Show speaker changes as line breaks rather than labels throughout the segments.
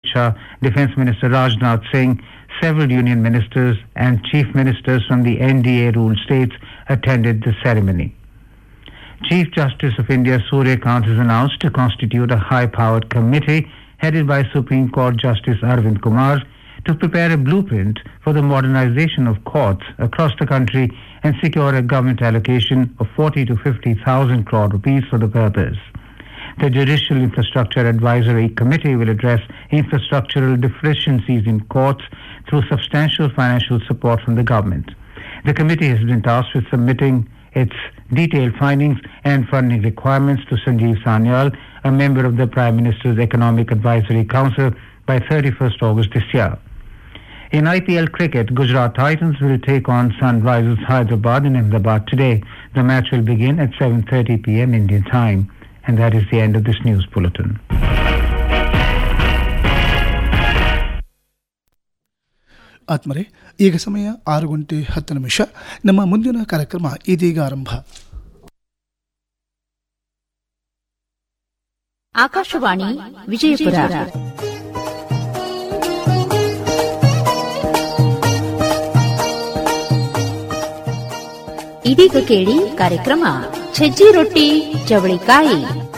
Shah, Defense Minister Rajnath Singh, several union ministers and chief ministers from the NDA ruled states attended the ceremony. Chief Justice of India Surya Kant has announced to constitute a high-powered committee headed by Supreme Court Justice Arvind Kumar to prepare a blueprint for the modernization of courts across the country and secure a government allocation of 40 to 50,000 crore rupees for the purpose. The Judicial Infrastructure Advisory Committee will address infrastructural deficiencies in courts through substantial financial support from the government. The committee has been tasked with submitting its detailed findings and funding requirements to Sanjeev Sanyal, a member of the Prime Minister's Economic Advisory Council, by 31st August this year. In IPL cricket, Gujarat Titans will take on Sunrisers Hyderabad in Ahmedabad today. The match will begin at 7:30 p.m. Indian time. And that is the end of this news bulletin.
ಆತ್ಮರೆ ಈಗ ಸಮಯ ಆರು ಗಂಟೆ ಹತ್ತು ನಿಮಿಷ ನಮ್ಮ ಮುಂದಿನ ಕಾರ್ಯಕ್ರಮ ಇದೀಗ ಆರಂಭ
ಆಕಾಶವಾಣಿ ವಿಜಯಪುರ ಇದೀಗ ಕೇಳಿ ಕಾರ್ಯಕ್ರಮ ಸಜ್ಜಿ ರೊಟ್ಟಿ ಚವಳಿಕಾಯಿ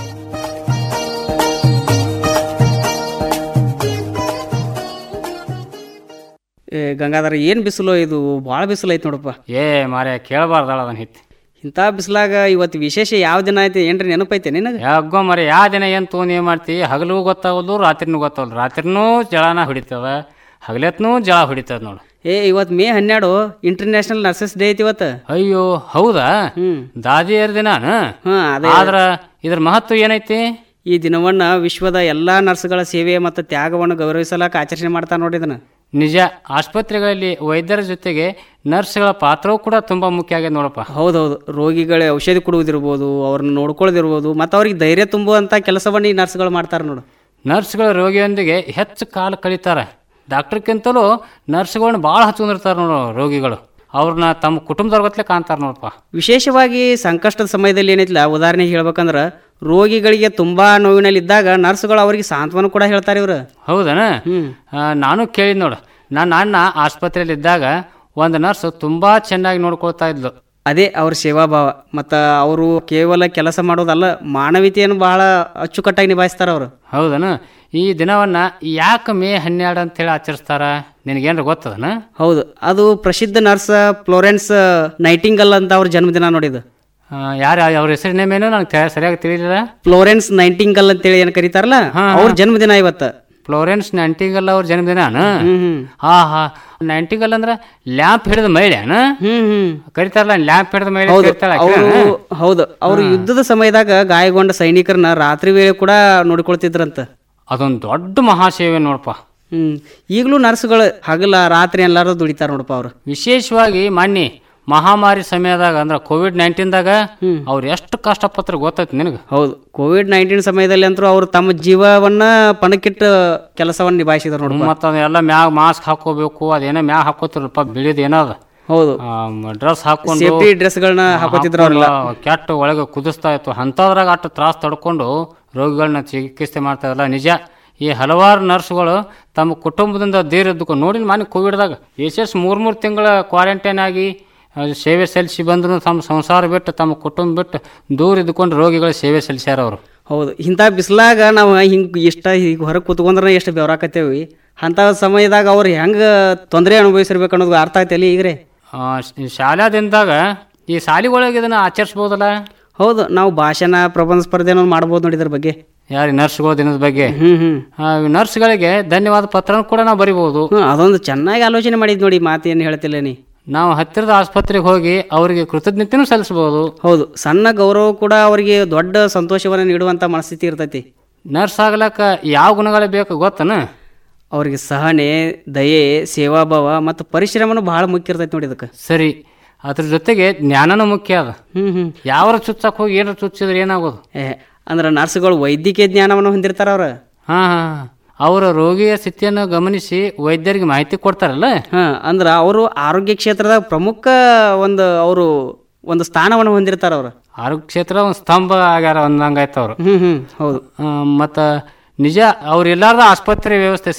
ಏ ಗಂಗಾಧರ ಏನು ಬಿಸಿಲು ಇದು ಭಾಳ ಬಿಸಿಲು ಐತೆ ನೋಡಪ್ಪ
ಏ ಮಾರ್ಯ ಕೇಳಬಾರ್ದಳ ಅದನ್ನ ಹಿತ್
ಇಂಥ ಬಿಸಿಲಾಗ ಇವತ್ತು ವಿಶೇಷ ಯಾವ ದಿನ ಐತೆ ಏನ್ರಿ ನೆನಪೈತೆ ನಿನಗೆ
ಯಾಗೋ ಮರಿ ಯಾವ ದಿನ ಏನು ತೊಗೊಂಡು ಏನು ಮಾಡ್ತಿ ಹಗಲು ಗೊತ್ತಾಗೋದು ರಾತ್ರಿನೂ ಗೊತ್ತಾಗಲ್ಲ ರಾತ್ರಿನೂ ಜಳನ ಹೊಡಿತದ ಹಗಲೆತ್ನೂ ಜಳ ಹೊಡಿತದ ನೋಡು
ಏ ಇವತ್ತು ಮೇ ಹನ್ನೆರಡು ಇಂಟರ್ನ್ಯಾಷನಲ್ ನರ್ಸಸ್ ಡೇ ಐತಿ ಇವತ್ತು
ಅಯ್ಯೋ ಹೌದಾ
ಹ್ಮ್.
ದಾದಿಯರ ದಿನಾನ
ಹಾ ಅದೇ
ಆದ್ರ ಇದ್ರ ಮಹತ್ವ ಏನೈತಿ
ಈ ದಿನವನ್ನ ವಿಶ್ವದ ಎಲ್ಲಾ ನರ್ಸ್ಗಳ ಸೇವೆ ಮತ್ತು ತ್ಯಾಗವನ್ನು ಗೌರವಿಸಲಾಕ ಆಚರಣೆ ಮಾಡ್ತಾ ನೋಡಿ ಇದನ್ನ
ನಿಜ ಆಸ್ಪತ್ರೆಗಳಲ್ಲಿ ವೈದ್ಯರ ಜೊತೆಗೆ ನರ್ಸ್ಗಳ ಪಾತ್ರವೂ ಕೂಡ ತುಂಬಾ ಮುಖ್ಯ ಆಗ್ಯದ ನೋಡಪ್ಪ
ಹೌದೌದು ರೋಗಿಗಳ ಔಷಧಿ ಕೊಡುವುದಿರ್ಬೋದು ಅವ್ರನ್ನ ನೋಡ್ಕೊಳ್ಳೋದಿರ್ಬೋದು ಮತ್ತು ಅವ್ರಿಗೆ ಧೈರ್ಯ ತುಂಬುವಂಥ ಕೆಲಸವನ್ನು ಈ ನರ್ಸ್ಗಳು ಮಾಡ್ತಾರೆ ನೋಡು
ನರ್ಸ್ಗಳು ರೋಗಿಯೊಂದಿಗೆ ಹೆಚ್ಚು ಕಾಲ ಕಳೀತಾರೆ ಡಾಕ್ಟರ್ಕ್ಕಿಂತಲೂ ನರ್ಸ್ಗಳನ್ನ ಭಾಳ ಹಚ್ಕೊಂಡಿರ್ತಾರೆ ನೋಡು ರೋಗಿಗಳು ಅವ್ರನ್ನ ತಮ್ಮ ಕುಟುಂಬದವ್ರ ಗತ್ಲೆ ಕಾಣ್ತಾರೆ ನೋಡಪ್ಪ
ವಿಶೇಷವಾಗಿ ಸಂಕಷ್ಟದ ಸಮಯದಲ್ಲಿ ಏನೈತಿಲ್ಲ ಉದಾಹರಣೆಗೆ ಹೇಳ್ಬೇಕಂದ್ರೆ ರೋಗಿಗಳಿಗೆ ತುಂಬಾ ನೋವಿನಲ್ಲಿದ್ದಾಗ ನರ್ಸ್ಗಳು ಅವರಿಗೆ ಸಾಂತ್ವನ ಕೂಡ ಹೇಳ್ತಾರೆ ಇವರು
ಹೌದನ
ಹ್ಮ್.
ಆ, ನಾನು ಕೇಳಿದ್ ನೋಡು ನನ್ನ ಅಣ್ಣ ಆಸ್ಪತ್ರೆಯಲ್ಲಿ ಇದ್ದಾಗ ಒಂದು ನರ್ಸ್ ತುಂಬಾ ಚೆನ್ನಾಗಿ ನೋಡ್ಕೊಳ್ತಾ ಇದ್ಲು
ಅದೇ ಅವ್ರ ಸೇವಾಭಾವ ಮತ್ತು ಅವರು ಕೇವಲ ಕೆಲಸ ಮಾಡೋದಲ್ಲ ಮಾನವೀಯತೆಯನ್ನು ಬಹಳ ಅಚ್ಚುಕಟ್ಟಾಗಿ ನಿಭಾಯಿಸ್ತಾರೆ ಅವರು
ಹೌದನ ಈ ದಿನವನ್ನ ಯಾಕೆ ಮೇ ಹನ್ನೆರಡು ಅಂತೇಳಿ ಆಚರಿಸ್ತಾರ ನಿನಗೇನ್ರ ಗೊತ್ತದನ
ಹೌದು ಅದು ಪ್ರಸಿದ್ಧ ನರ್ಸ್ ಫ್ಲೋರೆನ್ಸ್ ನೈಟಿಂಗಲ್ ಅಂತ ಅವ್ರ ಜನ್ಮದಿನ ನೋಡಿದ್ದು
ಯಾರು ಅವ್ರ ಹೆಸರಿನೇಮೇನು ನನಗೆ ಸರಿಯಾಗಿ ತಿಳಿಲಿಲ್ಲ
ಫ್ಲೋರೆನ್ಸ್ ನೈಟಿಂಗಲ್ ಅಂತೇಳಿ ಏನು ಕರೀತಾರಲ್ಲ ಅವ್ರ ಜನ್ಮದಿನ ಇವತ್ತು
ಫ್ಲೋರೆನ್ಸ್ ನೈಂಟಿಗಲ್ ಅವ್ರ ಜನ್ಮದಿನಾನ
ಹ್ಮ್ ಹ್ಮ್
ಹಾ ಹಾ ನೈಂಟಿಗಲ್ ಅಂದ್ರ ಲ್ಯಾಂಪ್ ಹಿಡಿದ ಮಹಿಳೆನ
ಹ್ಮ್ ಹ್ಮ್
ಕರಿತಾರಲ್ಲ ಲ್ಯಾಂಪ್ ಹಿಡಿದ ಮಹಿಳೆ
ಹೌದು
ಕರಿತಾಳ ಆಕಿನ?
ಅವರು ಹೌದು ಅವರು ಯುದ್ಧದ ಸಮಯದಾಗ ಗಾಯಗೊಂಡ ಸೈನಿಕರನ್ನ ರಾತ್ರಿ ವೇಳೆ ಕೂಡ ನೋಡ್ಕೊಳ್ತಿದ್ರಂತ
ಅದೊಂದು ದೊಡ್ಡ ಮಹಾಸೇವೆ ನೋಡಪ್ಪ
ಹ್ಮ್ ಈಗಲೂ ನರ್ಸ್ಗಳು ಹಗಲ ರಾತ್ರಿ ಎಲ್ಲಾರು ದುಡಿತಾರ ನೋಡಪ್ಪ ಅವ್ರು
ವಿಶೇಷವಾಗಿ ಮೊನ್ನೆ ಮಹಾಮಾರಿ ಸಮಯದಾಗ ಅಂದ್ರೆ ಕೋವಿಡ್ ನೈನ್ಟೀನ್ದಾಗ ಅವ್ರು ಎಷ್ಟು ಕಷ್ಟಪತ್ರ ಗೊತ್ತೈತಿ ನಿನಗೆ
ಹೌದು ಕೋವಿಡ್ ನೈನ್ಟೀನ್ ಸಮಯದಲ್ಲಿ ಅಂತೂ ಅವರು ತಮ್ಮ ಜೀವವನ್ನ ಪಣಕ್ಕಿಟ್ಟು ಕೆಲಸವನ್ನ ನಿಭಾಯಿಸಿದ್ರು ನೋಡಪ್ಪ
ಮತ್ತು ಅದೆಲ್ಲ ಮ್ಯಾಗ ಮಾಸ್ಕ್ ಹಾಕೋಬೇಕು ಅದೇನೋ ಮ್ಯಾಗ ಹಾಕೋತಿರಲ್ಪ ಬಿಳಿದ ಏನದ
ಹೌದು
ಡ್ರೆಸ್ ಹಾಕೊಂಡು
ಸೇಫ್ಟಿ ಡ್ರೆಸ್ಗಳನ್ನ ಹಾಕೋತಿದ್ರು ಅವ್ರೆಲ್ಲ
ಹಾಕೊಂಡು ಕೆಟ್ಟ ಒಳಗೆ ಕುದಿಸ್ತಾ ಇತ್ತು ಅಂಥದ್ರಾಗ ಅಷ್ಟು ತ್ರಾಸ ತಡ್ಕೊಂಡು ರೋಗಿಗಳನ್ನ ಚಿಕಿತ್ಸೆ ಮಾಡ್ತಾ ಇರಲ್ಲ ನಿಜ ಈ ಹಲವಾರು ನರ್ಸ್ಗಳು ತಮ್ಮ ಕುಟುಂಬದಿಂದ ದೂರ ಇದ್ದುಕೊಂಡು ನೋಡಿ ಮನೆ ಕೋವಿಡ್ದಾಗ ಎಷ್ಟೆಷ್ಟು ಮೂರು ಮೂರು ತಿಂಗಳ ಕ್ವಾರಂಟೈನ್ ಆಗಿ ಆ, ಸೇವೆ ಸಲ್ಲಿಸಿ ಬಂದ್ರು ತಮ್ಮ ಸಂಸಾರ ಬಿಟ್ಟು ತಮ್ಮ ಕುಟುಂಬ ಬಿಟ್ಟು ದೂರ ಇದ್ದುಕೊಂಡು ರೋಗಿಗಳ ಸೇವೆ ಸಲ್ಲಿಸ್ಯಾರ ಅವರು
ಹೌದು ಇಂಥ ಬಿಸಿಲಾಗ ನಾವು ಹಿಂಗೆ ಇಷ್ಟ ಈಗ ಹೊರಗೆ ಕೂತ್ಕೊಂಡ್ರೆ ಎಷ್ಟು ಬೆವರಾಕತ್ತೇವಿ ಅಂಥ ಸಮಯದಾಗ ಅವ್ರು ಹೆಂಗೆ ತೊಂದರೆ ಅನುಭವಿಸಿರ್ಬೇಕು ಅನ್ನೋದು ಅರ್ಥ ಆಗ್ತೈತಿ ಈಗ್ರೆ
ಶಾಲಾದಿಂದಾಗ ಈ ಶಾಲೆಗೊಳಗೆ ಇದನ್ನ ಆಚರಿಸ್ಬೋದಲ್ಲ
ಹೌದು ನಾವು ಭಾಷಣ ಪ್ರಬಂಧ ಸ್ಪರ್ಧೆ ಮಾಡ್ಬೋದು ನೋಡಿ ಇದ್ರ ಬಗ್ಗೆ
ಯಾರು ನರ್ಸ್ಗಳ ದಿನದ ಬಗ್ಗೆ
ಹ್ಮ್ ಹ್ಮ್
ಆ, ನರ್ಸ್ಗಳಿಗೆ ಧನ್ಯವಾದ ಪತ್ರ ಕೂಡ ನಾವು ಬರಿಬಹುದು
ಹ್ಮ್ ಅದೊಂದು ಚೆನ್ನಾಗಿ ಆಲೋಚನೆ ಮಾಡಿದ್ ನೋಡಿ ಮಾತು ಏನು ಹೇಳ್ತಿಲ್ಲ ನೀ
ನಾವು ಹತ್ತಿರದ ಆಸ್ಪತ್ರೆಗೆ ಹೋಗಿ ಅವರಿಗೆ ಕೃತಜ್ಞತೆನೂ ಸಲ್ಲಿಸಬಹುದು
ಹೌದು ಸಣ್ಣ ಗೌರವ ಕೂಡ ಅವರಿಗೆ ದೊಡ್ಡ ಸಂತೋಷವನ್ನು ನೀಡುವಂಥ ಮನಸ್ಥಿತಿ ಇರ್ತೈತಿ
ನರ್ಸ್ ಆಗ್ಲಕ್ಕ ಯಾವ ಗುಣಗಳು ಬೇಕು ಗೊತ್ತನ
ಅವರಿಗೆ ಸಹನೆ ದಯೆ ಸೇವಾಭಾವ ಮತ್ತು ಪರಿಶ್ರಮನೂ ಬಹಳ ಮುಖ್ಯ ಇರ್ತೈತಿ ನೋಡಿ ಇದಕ್ಕೆ
ಸರಿ ಅದ್ರ ಜೊತೆಗೆ ಜ್ಞಾನನೂ ಮುಖ್ಯ ಅದ
ಹ್ಮ್ ಹ್ಮ್
ಯಾವ್ರ ಚುಚ್ಚಕ್ ಹೋಗಿ ಏನಾರ ಚುಚ್ಚಿದ್ರೆ ಏನಾಗೋದು
ಏ ಅಂದ್ರೆ ನರ್ಸ್ಗಳು ವೈದ್ಯಕೀಯ ಜ್ಞಾನವನ್ನು ಹೊಂದಿರ್ತಾರ ಅವ್ರ
ಹಾ ಹಾ ಅವರ ರೋಗಿಯ ಸ್ಥಿತಿಯನ್ನು ಗಮನಿಸಿ ವೈದ್ಯರಿಗೆ ಮಾಹಿತಿ ಕೊಡ್ತಾರಲ್ಲ
ಹಾ ಅಂದ್ರೆ ಅವರು ಆರೋಗ್ಯ ಕ್ಷೇತ್ರದ ಪ್ರಮುಖ ಒಂದು ಅವರು ಒಂದು ಸ್ಥಾನವನ್ನು ಹೊಂದಿರ್ತಾರ ಅವ್ರು
ಆರೋಗ್ಯ ಕ್ಷೇತ್ರ ಒಂದು ಸ್ತಂಭ ಆಗ್ಯಾರ ಒಂದಂಗಾಯ್ತು ಅವರು
ಹ್ಮ್ ಹ್ಮ್ ಹೌದು
ಮತ್ತು ನಿಜ ಅವ್ರು ಎಲ್ಲಾರ್ದ ಆಸ್ಪತ್ರೆ ವ್ಯವಸ್ಥೆ